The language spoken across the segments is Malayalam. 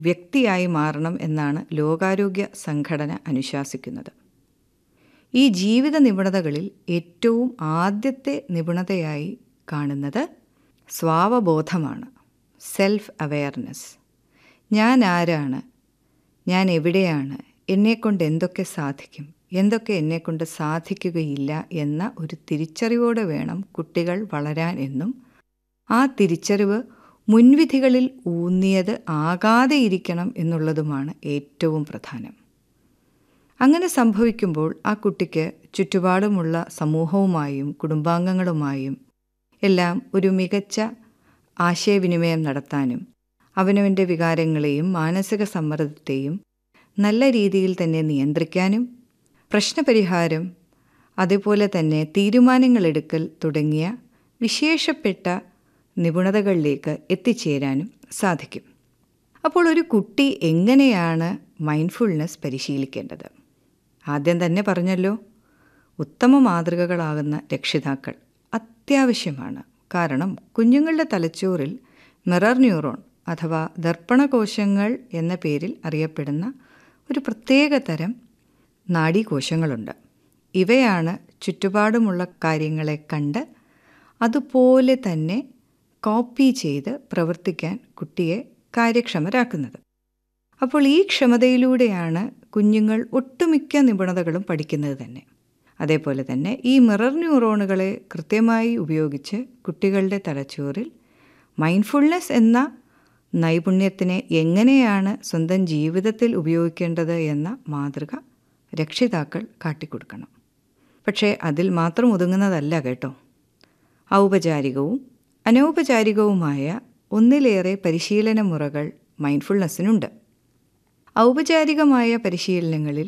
വ്യക്തിയായി മാറണം എന്നാണ് ലോകാരോഗ്യ സംഘടന അനുശാസിക്കുന്നത് ഈ ജീവിത നിപുണതകളിൽ ഏറ്റവും ആദ്യത്തെ നിപുണതയായി കാണുന്നത് സ്വാവബോധമാണ് സെൽഫ് അവെയർനെസ് ഞാൻ ആരാണ് ഞാൻ എവിടെയാണ് എന്നെക്കൊണ്ട് എന്തൊക്കെ സാധിക്കും എന്തൊക്കെ എന്നെക്കൊണ്ട് സാധിക്കുകയില്ല എന്ന ഒരു തിരിച്ചറിവോടെ വേണം കുട്ടികൾ വളരാൻ എന്നും ആ തിരിച്ചറിവ് മുൻവിധികളിൽ ഊന്നിയത് ആകാതെ ഇരിക്കണം എന്നുള്ളതുമാണ് ഏറ്റവും പ്രധാനം അങ്ങനെ സംഭവിക്കുമ്പോൾ ആ കുട്ടിക്ക് ചുറ്റുപാടുമുള്ള സമൂഹവുമായും കുടുംബാംഗങ്ങളുമായും എല്ലാം ഒരു മികച്ച ആശയവിനിമയം നടത്താനും അവനവൻ്റെ വികാരങ്ങളെയും മാനസിക സമ്മർദ്ദത്തെയും നല്ല രീതിയിൽ തന്നെ നിയന്ത്രിക്കാനും പ്രശ്നപരിഹാരം അതുപോലെ തന്നെ തീരുമാനങ്ങളെടുക്കൽ തുടങ്ങിയ വിശേഷപ്പെട്ട നിപുണതകളിലേക്ക് എത്തിച്ചേരാനും സാധിക്കും അപ്പോൾ ഒരു കുട്ടി എങ്ങനെയാണ് മൈൻഡ്ഫുൾനെസ് പരിശീലിക്കേണ്ടത് ആദ്യം തന്നെ പറഞ്ഞല്ലോ ഉത്തമ മാതൃകകളാകുന്ന രക്ഷിതാക്കൾ അത്യാവശ്യമാണ് കാരണം കുഞ്ഞുങ്ങളുടെ തലച്ചോറിൽ മിറർ ന്യൂറോൺ അഥവാ ദർപ്പണകോശങ്ങൾ എന്ന പേരിൽ അറിയപ്പെടുന്ന ഒരു പ്രത്യേക തരം നാഡീകോശങ്ങളുണ്ട് ഇവയാണ് ചുറ്റുപാടുമുള്ള കാര്യങ്ങളെ കണ്ട് അതുപോലെ തന്നെ കോപ്പി ചെയ്ത് പ്രവർത്തിക്കാൻ കുട്ടിയെ കാര്യക്ഷമരാക്കുന്നത് അപ്പോൾ ഈ ക്ഷമതയിലൂടെയാണ് കുഞ്ഞുങ്ങൾ ഒട്ടുമിക്ക നിപുണതകളും പഠിക്കുന്നത് തന്നെ അതേപോലെ തന്നെ ഈ മിറർ ന്യൂറോണുകളെ കൃത്യമായി ഉപയോഗിച്ച് കുട്ടികളുടെ തലച്ചോറിൽ മൈൻഡ്ഫുൾനെസ് എന്ന നൈപുണ്യത്തിനെ എങ്ങനെയാണ് സ്വന്തം ജീവിതത്തിൽ ഉപയോഗിക്കേണ്ടത് എന്ന മാതൃക രക്ഷിതാക്കൾ കാട്ടിക്കൊടുക്കണം പക്ഷേ അതിൽ മാത്രം ഒതുങ്ങുന്നതല്ല കേട്ടോ ഔപചാരികവും അനൗപചാരികവുമായ ഒന്നിലേറെ പരിശീലന മുറകൾ മൈൻഡ്ഫുൾനെസ്സിനുണ്ട് ഔപചാരികമായ പരിശീലനങ്ങളിൽ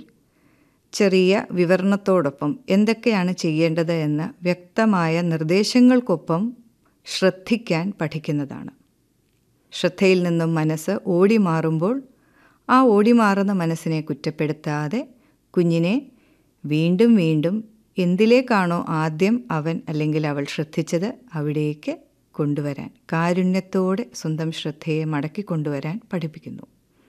ചെറിയ വിവരണത്തോടൊപ്പം എന്തൊക്കെയാണ് ചെയ്യേണ്ടത് എന്ന വ്യക്തമായ നിർദ്ദേശങ്ങൾക്കൊപ്പം ശ്രദ്ധിക്കാൻ പഠിക്കുന്നതാണ് ശ്രദ്ധയിൽ നിന്നും മനസ്സ് ഓടി മാറുമ്പോൾ ആ ഓടി മാറുന്ന മനസ്സിനെ കുറ്റപ്പെടുത്താതെ കുഞ്ഞിനെ വീണ്ടും വീണ്ടും എന്തിലേക്കാണോ ആദ്യം അവൻ അല്ലെങ്കിൽ അവൾ ശ്രദ്ധിച്ചത് അവിടേക്ക് കൊണ്ടുവരാൻ കാരുണ്യത്തോടെ സ്വന്തം ശ്രദ്ധയെ മടക്കി കൊണ്ടുവരാൻ പഠിപ്പിക്കുന്നു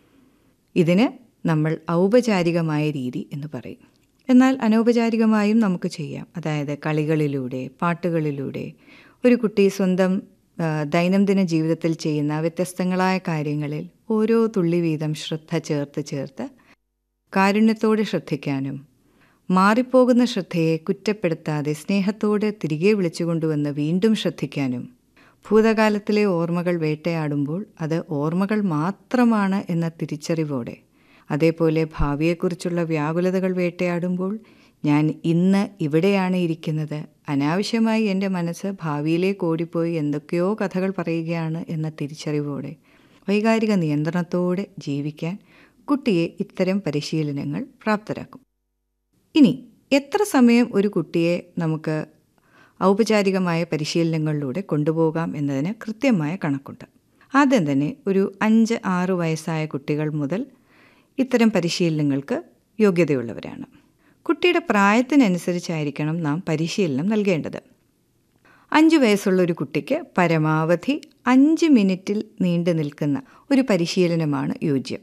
ഇതിന് നമ്മൾ ഔപചാരികമായ രീതി എന്ന് പറയും എന്നാൽ അനൗപചാരികമായും നമുക്ക് ചെയ്യാം അതായത് കളികളിലൂടെ പാട്ടുകളിലൂടെ ഒരു കുട്ടി സ്വന്തം ദൈനംദിന ജീവിതത്തിൽ ചെയ്യുന്ന വ്യത്യസ്തങ്ങളായ കാര്യങ്ങളിൽ ഓരോ തുള്ളി വീതം ശ്രദ്ധ ചേർത്ത് ചേർത്ത് കാരുണ്യത്തോടെ ശ്രദ്ധിക്കാനും മാറിപ്പോകുന്ന ശ്രദ്ധയെ കുറ്റപ്പെടുത്താതെ സ്നേഹത്തോടെ തിരികെ വിളിച്ചുകൊണ്ടുവന്ന് വീണ്ടും ശ്രദ്ധിക്കാനും ഭൂതകാലത്തിലെ ഓർമ്മകൾ വേട്ടയാടുമ്പോൾ അത് ഓർമ്മകൾ മാത്രമാണ് എന്ന തിരിച്ചറിവോടെ അതേപോലെ ഭാവിയെക്കുറിച്ചുള്ള വ്യാകുലതകൾ വേട്ടയാടുമ്പോൾ ഞാൻ ഇന്ന് ഇവിടെയാണ് ഇരിക്കുന്നത് അനാവശ്യമായി എൻ്റെ മനസ്സ് ഭാവിയിലേക്ക് ഓടിപ്പോയി എന്തൊക്കെയോ കഥകൾ പറയുകയാണ് എന്ന തിരിച്ചറിവോടെ വൈകാരിക നിയന്ത്രണത്തോടെ ജീവിക്കാൻ കുട്ടിയെ ഇത്തരം പരിശീലനങ്ങൾ പ്രാപ്തരാക്കും ഇനി എത്ര സമയം ഒരു കുട്ടിയെ നമുക്ക് ഔപചാരികമായ പരിശീലനങ്ങളിലൂടെ കൊണ്ടുപോകാം എന്നതിന് കൃത്യമായ കണക്കുണ്ട് ആദ്യം തന്നെ ഒരു അഞ്ച് ആറ് വയസ്സായ കുട്ടികൾ മുതൽ ഇത്തരം പരിശീലനങ്ങൾക്ക് യോഗ്യതയുള്ളവരാണ് കുട്ടിയുടെ പ്രായത്തിനനുസരിച്ചായിരിക്കണം നാം പരിശീലനം നൽകേണ്ടത് അഞ്ച് വയസ്സുള്ള ഒരു കുട്ടിക്ക് പരമാവധി അഞ്ച് മിനിറ്റിൽ നീണ്ടു നിൽക്കുന്ന ഒരു പരിശീലനമാണ് യോജ്യം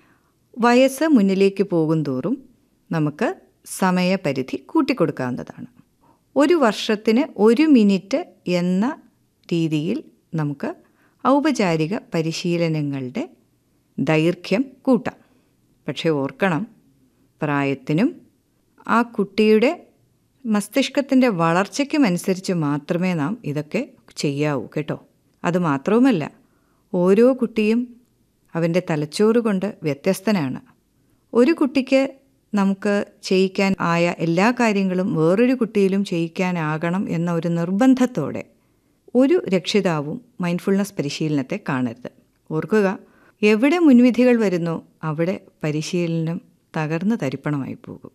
വയസ്സ് മുന്നിലേക്ക് പോകും തോറും നമുക്ക് സമയപരിധി കൂട്ടിക്കൊടുക്കാവുന്നതാണ് ഒരു വർഷത്തിന് ഒരു മിനിറ്റ് എന്ന രീതിയിൽ നമുക്ക് ഔപചാരിക പരിശീലനങ്ങളുടെ ദൈർഘ്യം കൂട്ടാം പക്ഷേ ഓർക്കണം പ്രായത്തിനും ആ കുട്ടിയുടെ മസ്തിഷ്കത്തിൻ്റെ വളർച്ചയ്ക്കും അനുസരിച്ച് മാത്രമേ നാം ഇതൊക്കെ ചെയ്യാവൂ കേട്ടോ അതുമാത്രവുമല്ല ഓരോ കുട്ടിയും അവൻ്റെ തലച്ചോറ് കൊണ്ട് വ്യത്യസ്തനാണ് ഒരു കുട്ടിക്ക് നമുക്ക് ചെയ്യിക്കാൻ ആയ എല്ലാ കാര്യങ്ങളും വേറൊരു കുട്ടിയിലും ചെയ്യിക്കാനാകണം എന്ന ഒരു നിർബന്ധത്തോടെ ഒരു രക്ഷിതാവും മൈൻഡ്ഫുൾനെസ് പരിശീലനത്തെ കാണരുത് ഓർക്കുക എവിടെ മുൻവിധികൾ വരുന്നോ അവിടെ പരിശീലനം തകർന്ന് തരിപ്പണമായി പോകും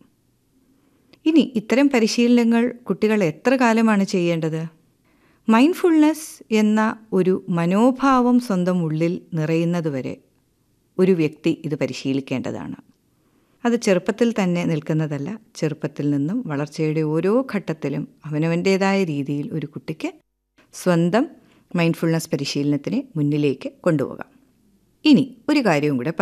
ഇനി ഇത്തരം പരിശീലനങ്ങൾ കുട്ടികൾ എത്ര കാലമാണ് ചെയ്യേണ്ടത് മൈൻഡ്ഫുൾനെസ് എന്ന ഒരു മനോഭാവം സ്വന്തം ഉള്ളിൽ നിറയുന്നതുവരെ ഒരു വ്യക്തി ഇത് പരിശീലിക്കേണ്ടതാണ് അത് ചെറുപ്പത്തിൽ തന്നെ നിൽക്കുന്നതല്ല ചെറുപ്പത്തിൽ നിന്നും വളർച്ചയുടെ ഓരോ ഘട്ടത്തിലും അവനവൻ്റേതായ രീതിയിൽ ഒരു കുട്ടിക്ക് സ്വന്തം മൈൻഡ്ഫുൾനെസ് പരിശീലനത്തിനെ മുന്നിലേക്ക് കൊണ്ടുപോകാം ഇനി ഒരു കാര്യവും കൂടെ